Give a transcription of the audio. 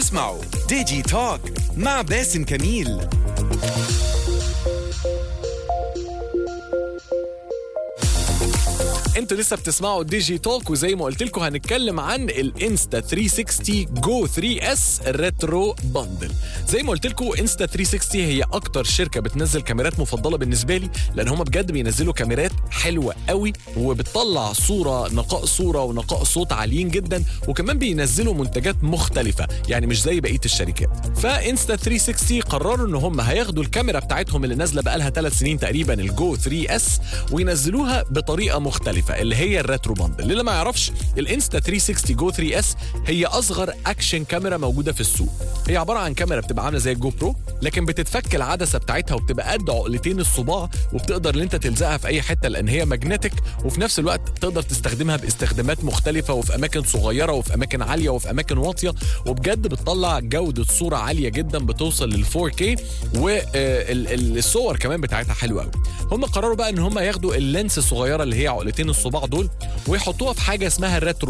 اسمعوا ديجي توك مع باسم كميل انتوا لسه بتسمعوا دي جي توك وزي ما قلت لكم هنتكلم عن الانستا 360 جو 3 اس ريترو باندل زي ما قلت لكم انستا 360 هي اكتر شركه بتنزل كاميرات مفضله بالنسبه لي لان هم بجد بينزلوا كاميرات حلوه قوي وبتطلع صوره نقاء صوره ونقاء صوت عاليين جدا وكمان بينزلوا منتجات مختلفه يعني مش زي بقيه الشركات فانستا 360 قرروا ان هم هياخدوا الكاميرا بتاعتهم اللي نازله بقالها ثلاث سنين تقريبا الجو 3 اس وينزلوها بطريقه مختلفه اللي هي الريترو باندل اللي ما يعرفش الانستا 360 جو 3 اس هي اصغر اكشن كاميرا موجوده في السوق هي عباره عن كاميرا بتبقى عامله زي الجو برو لكن بتتفك العدسه بتاعتها وبتبقى قد عقلتين الصباع وبتقدر ان انت تلزقها في اي حته لان هي ماجنتيك وفي نفس الوقت تقدر تستخدمها باستخدامات مختلفه وفي اماكن صغيره وفي اماكن عاليه وفي اماكن واطيه وبجد بتطلع جوده صوره عاليه جدا بتوصل لل 4K والصور كمان بتاعتها حلوه قوي هم قرروا بقى ان هم ياخدوا اللينس الصغيره اللي هي عقلتين الصباع دول ويحطوها في حاجه اسمها الريترو